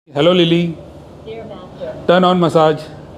Hello Lily, Dear Master, turn on massage.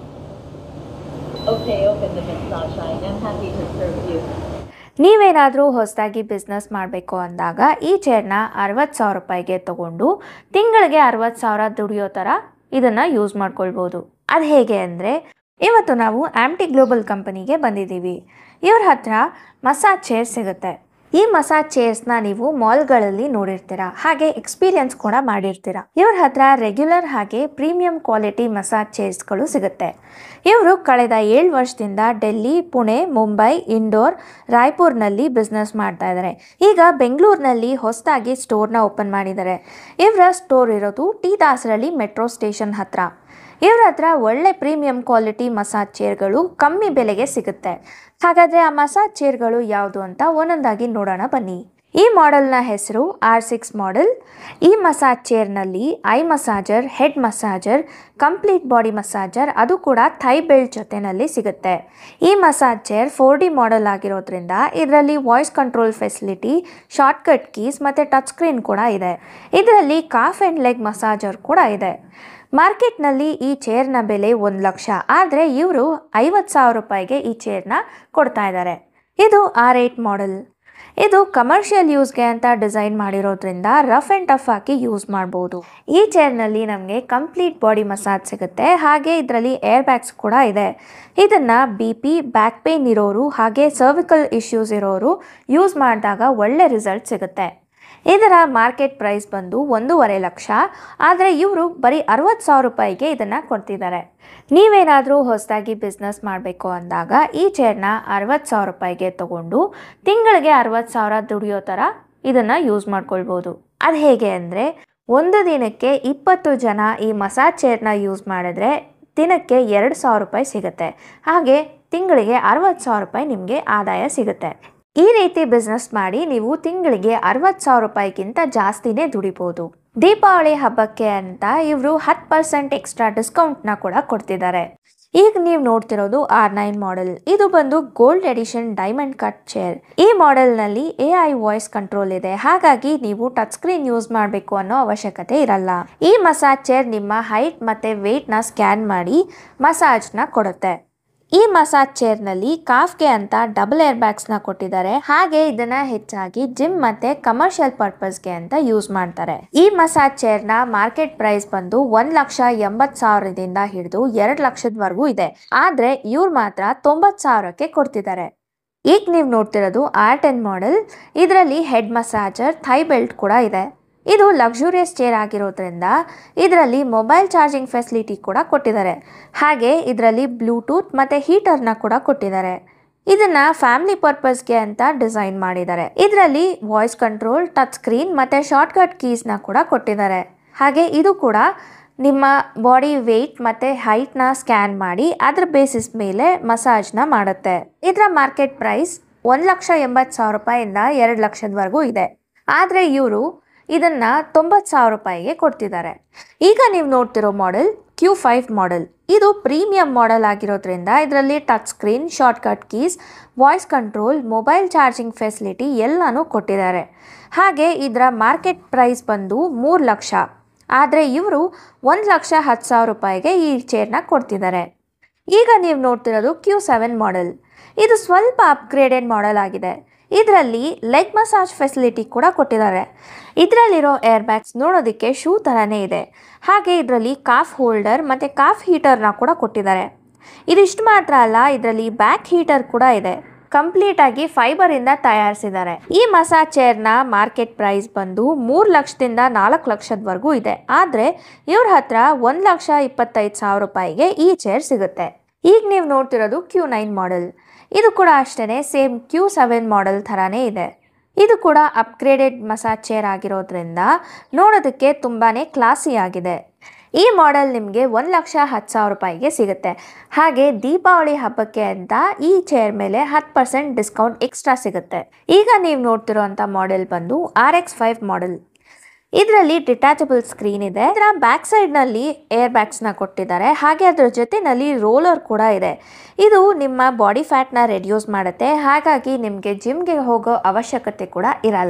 okay, open the massage. I am happy to serve you. ನೀವೇನಾದರೂ ಹೊಸದಾಗಿ business ಮಾಡಬೇಕು ಅಂದಾಗ ಈ ಚೇರ್ನ ಅರವತ್ತು ಸಾವಿರ ರೂಪಾಯಿಗೆ ತಗೊಂಡು ತಿಂಗಳಿಗೆ ಅರವತ್ತು ಸಾವಿರ ದುಡಿಯೋ ಥರ ಇದನ್ನು ಯೂಸ್ ಮಾಡ್ಕೊಳ್ಬೋದು ಅದು ಹೇಗೆ ಅಂದರೆ ಇವತ್ತು ನಾವು ಆ್ಯಮ್ಟಿ ಗ್ಲೋಬಲ್ ಕಂಪನಿಗೆ ಬಂದಿದ್ದೀವಿ ಇವ್ರ ಹತ್ರ ಮಸಾಜ್ ಚೇರ್ ಸಿಗುತ್ತೆ ಈ ಮಸಾಜ್ ಚೇರ್ಸ್ನ ನೀವು ಮಾಲ್ಗಳಲ್ಲಿ ನೋಡಿರ್ತೀರ ಹಾಗೆ ಎಕ್ಸ್ಪೀರಿಯನ್ಸ್ ಕೂಡ ಮಾಡಿರ್ತೀರ ಇವ್ರ ಹತ್ರ ರೆಗ್ಯುಲರ್ ಹಾಗೆ ಪ್ರೀಮಿಯಂ ಕ್ವಾಲಿಟಿ ಮಸಾಜ್ ಚೇರ್ಸ್ಗಳು ಸಿಗುತ್ತೆ ಇವರು ಕಳೆದ ಏಳು ವರ್ಷದಿಂದ ಡೆಲ್ಲಿ ಪುಣೆ ಮುಂಬೈ ಇಂಡೋರ್ ರಾಯ್ಪುರ್ನಲ್ಲಿ ಬಿಸ್ನೆಸ್ ಮಾಡ್ತಾ ಇದ್ದಾರೆ ಈಗ ಬೆಂಗಳೂರಿನಲ್ಲಿ ಹೊಸದಾಗಿ ಸ್ಟೋರ್ನ ಓಪನ್ ಮಾಡಿದ್ದಾರೆ ಇವರ ಸ್ಟೋರ್ ಇರೋದು ಟಿ ದಾಸರಳ್ಳಿ ಮೆಟ್ರೋ ಸ್ಟೇಷನ್ ಹತ್ರ ಇವ್ರ ಹತ್ರ ಒಳ್ಳೆ ಪ್ರೀಮಿಯಂ ಕ್ವಾಲಿಟಿ ಮಸಾಜ್ ಚೇರ್ಗಳು ಕಮ್ಮಿ ಬೆಲೆಗೆ ಸಿಗುತ್ತೆ ಹಾಗಾದರೆ ಆ ಮಸಾಜ್ ಚೇರ್ಗಳು ಯಾವುದು ಅಂತ ಒಂದೊಂದಾಗಿ ನೋಡೋಣ ಬನ್ನಿ ಈ ಮಾಡೆಲ್ನ ಹೆಸರು ಆರ್ ಸಿಕ್ಸ್ ಮಾಡೆಲ್ ಈ ಮಸಾಜ್ ಚೇರ್ನಲ್ಲಿ eye massager head massager complete body massager ಅದು ಕೂಡ ಥೈ ಬೆಲ್ಟ್ ಜೊತೆನಲ್ಲಿ ಸಿಗುತ್ತೆ ಈ massage chair four D model ಆಗಿರೋದ್ರಿಂದ ಇದರಲ್ಲಿ voice control facility shortcut keys ಮತ್ತು ಟಚ್ ಸ್ಕ್ರೀನ್ ಕೂಡ ಇದೆ ಇದರಲ್ಲಿ ಕಾಫ್ ಆ್ಯಂಡ್ ಲೆಗ್ ಮಸಾಜರ್ ಕೂಡ ಇದೆ ಮಾರ್ಕೆಟ್ನಲ್ಲಿ ಈ ಚೇರ್ನ ಬೆಲೆ ಒಂದು ಲಕ್ಷ ಆದರೆ ಇವರು ಐವತ್ತು ಸಾವಿರ ರೂಪಾಯಿಗೆ ಈ ಚೇರ್ನ ಕೊಡ್ತಾ ಇದ್ದಾರೆ ಇದು ಆರ್ ಏಟ್ ಮಾಡೆಲ್ ಇದು ಕಮರ್ಷಿಯಲ್ ಯೂಸ್ಗೆ ಅಂತ ಡಿಸೈನ್ ಮಾಡಿರೋದ್ರಿಂದ ರಫ್ ಆ್ಯಂಡ್ ಟಫ್ ಹಾಕಿ ಯೂಸ್ ಮಾಡ್ಬೋದು ಈ ಚೇರ್ನಲ್ಲಿ ನಮಗೆ ಕಂಪ್ಲೀಟ್ ಬಾಡಿ ಮಸಾಜ್ ಸಿಗುತ್ತೆ ಹಾಗೆ ಇದರಲ್ಲಿ ಏರ್ ಬ್ಯಾಗ್ಸ್ ಕೂಡ ಇದೆ ಇದನ್ನು ಬಿ ಪಿ ಬ್ಯಾಕ್ ಪೇನ್ ಇರೋರು ಹಾಗೆ ಸರ್ವಿಕಲ್ ಇಶ್ಯೂಸ್ ಇರೋರು ಯೂಸ್ ಮಾಡಿದಾಗ ಒಳ್ಳೆ ರಿಸಲ್ಟ್ ಸಿಗುತ್ತೆ ಇದರ ಮಾರ್ಕೆಟ್ ಪ್ರೈಸ್ ಬಂದು ಒಂದೂವರೆ ಲಕ್ಷ ಆದರೆ ಇವರು ಬರೀ ಅರವತ್ತು ಸಾವಿರ ರೂಪಾಯಿಗೆ ಇದನ್ನು ಕೊಡ್ತಿದ್ದಾರೆ ನೀವೇನಾದರೂ ಹೊಸದಾಗಿ ಬಿಸ್ನೆಸ್ ಮಾಡಬೇಕು ಅಂದಾಗ ಈ ಚೇರ್ನ ಅರವತ್ತು ಸಾವಿರ ರೂಪಾಯಿಗೆ ತಗೊಂಡು ತಿಂಗಳಿಗೆ ಅರವತ್ತು ಸಾವಿರ ದುಡಿಯೋ ಥರ ಇದನ್ನು ಯೂಸ್ ಮಾಡ್ಕೊಳ್ಬೋದು ಅದು ಹೇಗೆ ಅಂದರೆ ಒಂದು ದಿನಕ್ಕೆ ಇಪ್ಪತ್ತು ಜನ ಈ ಮಸಾಜ್ ಚೇರ್ನ ಯೂಸ್ ಮಾಡಿದ್ರೆ ದಿನಕ್ಕೆ ಎರಡು ಸಾವಿರ ರೂಪಾಯಿ ಸಿಗುತ್ತೆ ಹಾಗೆ ತಿಂಗಳಿಗೆ ಅರವತ್ತು ಸಾವಿರ ರೂಪಾಯಿ ನಿಮಗೆ ಆದಾಯ ಸಿಗುತ್ತೆ ಈ ರೀತಿ ಬಿಸ್ನೆಸ್ ಮಾಡಿ ನೀವು ತಿಂಗಳಿಗೆ ಅರವತ್ತು ಸಾವಿರ ರೂಪಾಯಿಗಿಂತ ಜಾಸ್ತಿನೇ ದುಡಿಬೋದು ದೀಪಾವಳಿ ಹಬ್ಬಕ್ಕೆ ಅಂತ ಇವರು ಹತ್ತು ಪರ್ಸೆಂಟ್ ಎಕ್ಸ್ಟ್ರಾ ಡಿಸ್ಕೌಂಟ್ನ ಕೂಡ ಕೊಡ್ತಿದ್ದಾರೆ ಈಗ ನೀವು ನೋಡ್ತಿರೋದು ಆರ್ ನೈನ್ ಮಾಡೆಲ್ ಇದು ಬಂದು gold edition diamond cut chair ಈ ಮಾಡೆಲ್ನಲ್ಲಿ ಎ ಐ ವಾಯ್ಸ್ ಕಂಟ್ರೋಲ್ ಇದೆ ಹಾಗಾಗಿ ನೀವು ಟಚ್ ಸ್ಕ್ರೀನ್ ಯೂಸ್ ಮಾಡಬೇಕು ಅನ್ನೋ ಅವಶ್ಯಕತೆ ಇರಲ್ಲ ಈ ಮಸಾಜ್ ಚೇರ್ ನಿಮ್ಮ ಹೈಟ್ ಮತ್ತು ವೆಯ್ಟ್ನ ಸ್ಕ್ಯಾನ್ ಮಾಡಿ ಮಸಾಜ್ನ ಕೊಡುತ್ತೆ ಈ ಮಸಾಜ್ ಚೇರ್ನಲ್ಲಿ ಕಾಫ್ಗೆ ಅಂತ ಡಬಲ್ ಏರ್ ಬ್ಯಾಗ್ಸ್ನ ಕೊಟ್ಟಿದ್ದಾರೆ ಹಾಗೆ ಇದನ್ನ ಹೆಚ್ಚಾಗಿ ಜಿಮ್ ಮತ್ತೆ ಕಮರ್ಷಿಯಲ್ ಪರ್ಪಸ್ಗೆ ಅಂತ ಯೂಸ್ ಮಾಡ್ತಾರೆ ಈ ಮಸಾಜ್ ಚೇರ್ನ ಮಾರ್ಕೆಟ್ ಪ್ರೈಸ್ ಬಂದು ಒಂದ್ ಲಕ್ಷ ಎಂಬತ್ ಸಾವಿರದಿಂದ ಹಿಡಿದು ಎರಡ್ ಲಕ್ಷದವರೆಗೂ ಇದೆ ಆದ್ರೆ ಇವ್ರು ಮಾತ್ರ ತೊಂಬತ್ ಸಾವಿರಕ್ಕೆ ಕೊಡ್ತಿದ್ದಾರೆ ಈಗ ನೀವು ನೋಡ್ತಿರೋದು ಆರ್ ಟೆನ್ ಮಾಡೆಲ್ ಇದರಲ್ಲಿ ಹೆಡ್ ಮಸಾಜರ್ ಥೈ ಬೆಲ್ಟ್ ಕೂಡ ಇದೆ ಇದು ಲಕ್ಸುರಿಯಸ್ ಚೇರ್ ಆಗಿರೋದ್ರಿಂದ ಇದರಲ್ಲಿ ಮೊಬೈಲ್ ಚಾರ್ಜಿಂಗ್ ಫೆಸಿಲಿಟಿ ಕೂಡ ಕೊಟ್ಟಿದ್ದಾರೆ ಹಾಗೆ ಇದರಲ್ಲಿ ಬ್ಲೂಟೂತ್ ಮತ್ತು ಹೀಟರ್ನ ಕೂಡ ಕೊಟ್ಟಿದ್ದಾರೆ ಇದನ್ನ ಫ್ಯಾಮಿಲಿ ಪರ್ಪಸ್ಗೆ ಅಂತ ಡಿಸೈನ್ ಮಾಡಿದ್ದಾರೆ ಇದರಲ್ಲಿ ವಾಯ್ಸ್ ಕಂಟ್ರೋಲ್ ಟಚ್ ಸ್ಕ್ರೀನ್ ಮತ್ತು ಶಾರ್ಟ್ಕಟ್ ಕೀಸ್ನ ಕೂಡ ಕೊಟ್ಟಿದ್ದಾರೆ ಹಾಗೆ ಇದು ಕೂಡ ನಿಮ್ಮ ಬಾಡಿ ವೆಯ್ಟ್ ಮತ್ತು ಹೈಟ್ನ ಸ್ಕ್ಯಾನ್ ಮಾಡಿ ಅದ್ರ ಬೇಸಿಸ್ ಮೇಲೆ ಮಸಾಜ್ನ ಮಾಡುತ್ತೆ ಇದರ ಮಾರ್ಕೆಟ್ ಪ್ರೈಸ್ ಒಂದು ಲಕ್ಷ ಎಂಬತ್ತು ಸಾವಿರ ರೂಪಾಯಿಂದ ಎರಡು ಲಕ್ಷದವರೆಗೂ ಇದೆ ಆದರೆ ಇವರು ಇದನ್ನ ತೊಂಬತ್ತು ಸಾವಿರ ರೂಪಾಯಿಗೆ ಕೊಡ್ತಿದ್ದಾರೆ ಈಗ ನೀವು ನೋಡ್ತಿರೋ ಮಾಡೆಲ್ ಕ್ಯೂ ಫೈವ್ ಮಾಡೆಲ್ ಇದು ಪ್ರೀಮಿಯಂ ಮಾಡೆಲ್ ಆಗಿರೋದ್ರಿಂದ ಇದರಲ್ಲಿ touch screen shortcut keys voice control mobile charging facility ಎಲ್ಲನೂ ಕೊಟ್ಟಿದ್ದಾರೆ ಹಾಗೆ ಇದರ ಮಾರ್ಕೆಟ್ ಪ್ರೈಸ್ ಬಂದು ಮೂರು ಲಕ್ಷ ಆದರೆ ಇವರು ಒಂದು ಲಕ್ಷ ಹತ್ತು ಸಾವಿರ ರೂಪಾಯಿಗೆ ಈ ಚೇರ್ನ ಕೊಡ್ತಿದ್ದಾರೆ ಈಗ ನೀವು ನೋಡ್ತಿರೋದು ಕ್ಯೂ ಸೆವೆನ್ ಮಾಡೆಲ್ ಇದು ಸ್ವಲ್ಪ ಅಪ್ಗ್ರೇಡೆಡ್ ಮಾಡೆಲ್ ಆಗಿದೆ ಇದರಲ್ಲಿ ಲೆಗ್ ಮಸಾಜ್ ಫೆಸಿಲಿಟಿ ಕೂಡ ಕೊಟ್ಟಿದ್ದಾರೆ ಇದರಲ್ಲಿರೋ ಏರ್ ಬ್ಯಾಗ್ಸ್ ನೋಡೋದಕ್ಕೆ ಶೂ ಥರನೇ ಇದೆ ಹಾಗೆ ಇದರಲ್ಲಿ ಕಾಫ್ ಹೋಲ್ಡರ್ ಮತ್ತು ಕಾಫ್ ಹೀಟರ್ನ ಕೂಡ ಕೊಟ್ಟಿದ್ದಾರೆ ಇದಿಷ್ಟು ಮಾತ್ರ ಅಲ್ಲ ಇದರಲ್ಲಿ ಬ್ಯಾಕ್ ಹೀಟರ್ ಕೂಡ ಇದೆ ಕಂಪ್ಲೀಟ್ ಆಗಿ ಫೈಬರ್ ಇಂದ ತಯಾರಿಸಿದ್ದಾರೆ ಈ ಮಸಾಜ್ ಚೇರ್ನ ಮಾರ್ಕೆಟ್ ಪ್ರೈಸ್ ಬಂದು ಮೂರು ಲಕ್ಷದಿಂದ ನಾಲ್ಕು ಲಕ್ಷದವರೆಗೂ ಇದೆ ಆದರೆ ಇವ್ರ ಹತ್ರ ಒಂದು ಲಕ್ಷ ಇಪ್ಪತ್ತೈದು ಸಾವಿರ ರೂಪಾಯಿಗೆ ಈ ಚೇರ್ ಸಿಗುತ್ತೆ ಈಗ ನೀವು ನೋಡ್ತಿರೋದು ಕ್ಯೂ ನೈನ್ ಮಾಡೆಲ್ ಇದು ಕೂಡ ಅಷ್ಟೇ ಸೇಮ್ ಕ್ಯೂ ಸೆವೆನ್ ಮಾಡೆಲ್ ಥರನೇ ಇದೆ ಇದು ಕೂಡ ಅಪ್ಗ್ರೇಡೆಡ್ ಮಸಾಜ್ ಚೇರ್ ಆಗಿರೋದ್ರಿಂದ ನೋಡೋದಕ್ಕೆ ತುಂಬಾ ಕ್ಲಾಸಿ ಆಗಿದೆ ಈ ಮಾಡೆಲ್ ನಿಮಗೆ ಒಂದು ಲಕ್ಷ ಹತ್ತು ಸಾವಿರ ರೂಪಾಯಿಗೆ ಸಿಗುತ್ತೆ ಹಾಗೆ ದೀಪಾವಳಿ ಹಬ್ಬಕ್ಕೆ ಅಂತ ಈ ಚೇರ್ ಮೇಲೆ ಹತ್ತು ಪರ್ಸೆಂಟ್ ಡಿಸ್ಕೌಂಟ್ ಎಕ್ಸ್ಟ್ರಾ ಸಿಗುತ್ತೆ ಈಗ ನೀವು ನೋಡ್ತಿರೋಂಥ ಮಾಡೆಲ್ ಬಂದು ಆರ್ ಎಕ್ಸ್ ಫೈವ್ ಮಾಡೆಲ್ ಇದರಲ್ಲಿ ಡಿಟ್ಯಾಚಬಲ್ ಸ್ಕ್ರೀನ್ ಇದೆ ಇದರ ಬ್ಯಾಕ್ ಸೈಡ್ನಲ್ಲಿ ಏರ್ ಬ್ಯಾಗ್ಸ್ನ ಕೊಟ್ಟಿದ್ದಾರೆ ಹಾಗೆ ಅದರ ಜೊತೆನಲ್ಲಿ ರೋಲರ್ ಕೂಡ ಇದೆ ಇದು ನಿಮ್ಮ ಬಾಡಿ ಫ್ಯಾಟ್ನ ರೆಡ್ಯೂಸ್ ಮಾಡುತ್ತೆ ಹಾಗಾಗಿ ನಿಮಗೆ ಜಿಮ್ಗೆ ಹೋಗೋ ಅವಶ್ಯಕತೆ ಕೂಡ ಇರಲ್ಲ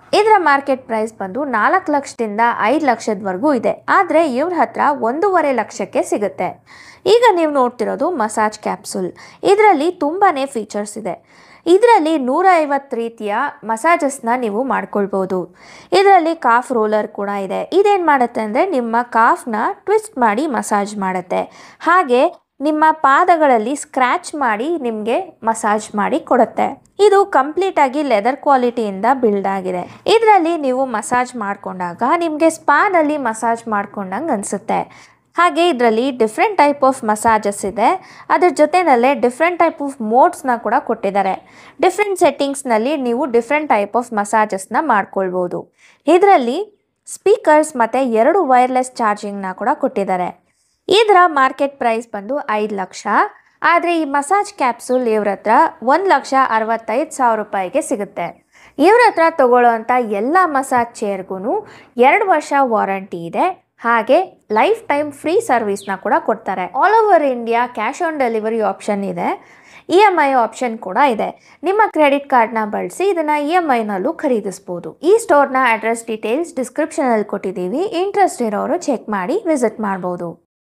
ಇದರ ಮಾರ್ಕೆಟ್ ಪ್ರೈಸ್ ಬಂದು ನಾಲ್ಕು ಲಕ್ಷದಿಂದ ಐದು ಲಕ್ಷದವರೆಗೂ ಇದೆ ಆದರೆ ಇವ್ರ ಹತ್ರ ಒಂದೂವರೆ ಲಕ್ಷಕ್ಕೆ ಸಿಗುತ್ತೆ ಈಗ ನೀವು ನೋಡ್ತಿರೋದು ಮಸಾಜ್ ಕ್ಯಾಪ್ಸುಲ್ ಇದರಲ್ಲಿ ತುಂಬಾ ಫೀಚರ್ಸ್ ಇದೆ ಇದರಲ್ಲಿ ನೂರ ಐವತ್ತು ರೀತಿಯ ಮಸಾಜಸ್ನ ನೀವು ಮಾಡ್ಕೊಳ್ಬೋದು ಇದರಲ್ಲಿ ಕಾಫ್ ರೋಲರ್ ಕೂಡ ಇದೆ ಇದೇನು ಮಾಡುತ್ತೆ ಅಂದರೆ ನಿಮ್ಮ ಕಾಫ್ನ ಟ್ವಿಸ್ಟ್ ಮಾಡಿ ಮಸಾಜ್ ಮಾಡುತ್ತೆ ಹಾಗೆ ನಿಮ್ಮ ಪಾದಗಳಲ್ಲಿ ಸ್ಕ್ರ್ಯಾಚ್ ಮಾಡಿ ನಿಮಗೆ ಮಸಾಜ್ ಮಾಡಿ ಕೊಡುತ್ತೆ ಇದು ಕಂಪ್ಲೀಟ್ ಆಗಿ ಲೆದರ್ ಕ್ವಾಲಿಟಿಯಿಂದ ಬಿಲ್ಡ್ ಆಗಿದೆ ಇದರಲ್ಲಿ ನೀವು ಮಸಾಜ್ ಮಾಡಿಕೊಂಡಾಗ ನಿಮಗೆ ಸ್ಪಾನಲ್ಲಿ ಮಸಾಜ್ ಮಾಡ್ಕೊಂಡಂಗೆ ಅನಿಸುತ್ತೆ ಹಾಗೆ ಇದರಲ್ಲಿ ಡಿಫ್ರೆಂಟ್ ಟೈಪ್ ಆಫ್ ಮಸಾಜಸ್ ಇದೆ ಅದ್ರ ಜೊತೆನಲ್ಲೇ ಡಿಫ್ರೆಂಟ್ ಟೈಪ್ ಆಫ್ ಮೋಡ್ಸ್ನ ಕೂಡ ಕೊಟ್ಟಿದ್ದಾರೆ ಡಿಫ್ರೆಂಟ್ ಸೆಟ್ಟಿಂಗ್ಸ್ನಲ್ಲಿ ನೀವು ಡಿಫ್ರೆಂಟ್ ಟೈಪ್ ಆಫ್ ಮಸಾಜಸ್ನ ಮಾಡ್ಕೊಳ್ಬೋದು ಇದರಲ್ಲಿ ಸ್ಪೀಕರ್ಸ್ ಮತ್ತು ಎರಡು ವೈರ್ಲೆಸ್ ಚಾರ್ಜಿಂಗ್ನ ಕೂಡ ಕೊಟ್ಟಿದ್ದಾರೆ ಇದರ ಮಾರ್ಕೆಟ್ ಪ್ರೈಸ್ ಬಂದು ಐದು ಲಕ್ಷ ಆದರೆ ಈ ಮಸಾಜ್ ಕ್ಯಾಪ್ಸೂಲ್ ಇವ್ರ ಹತ್ರ ಒಂದು ಲಕ್ಷ ಅರವತ್ತೈದು ಸಾವಿರ ರೂಪಾಯಿಗೆ ಸಿಗುತ್ತೆ ಇವ್ರ ಹತ್ರ ತಗೊಳ್ಳೋವಂಥ ಎಲ್ಲ ಮಸಾಜ್ ಚೇರ್ಗೂ ಎರಡು ವರ್ಷ ವಾರಂಟಿ ಇದೆ ಹಾಗೆ ಲೈಫ್ ಟೈಮ್ ಫ್ರೀ ಸರ್ವಿಸ್ನ ಕೂಡ ಕೊಡ್ತಾರೆ all over India cash on delivery option ಇದೆ ಇ ಎಮ್ ಐ ಆಪ್ಷನ್ ಕೂಡ ಇದೆ ನಿಮ್ಮ ಕ್ರೆಡಿಟ್ ಕಾರ್ಡ್ನ ಬಳಸಿ ಇದನ್ನು ಇ ಎಮ್ ಐನಲ್ಲೂ ಖರೀದಿಸ್ಬೋದು ಈ ಸ್ಟೋರ್ನ ಅಡ್ರೆಸ್ ಡೀಟೇಲ್ಸ್ ಡಿಸ್ಕ್ರಿಪ್ಷನಲ್ಲಿ ಕೊಟ್ಟಿದ್ದೀವಿ ಇಂಟ್ರೆಸ್ಟ್ ಇರೋರು ಚೆಕ್ ಮಾಡಿ ವಿಸಿಟ್ ಮಾಡ್ಬೋದು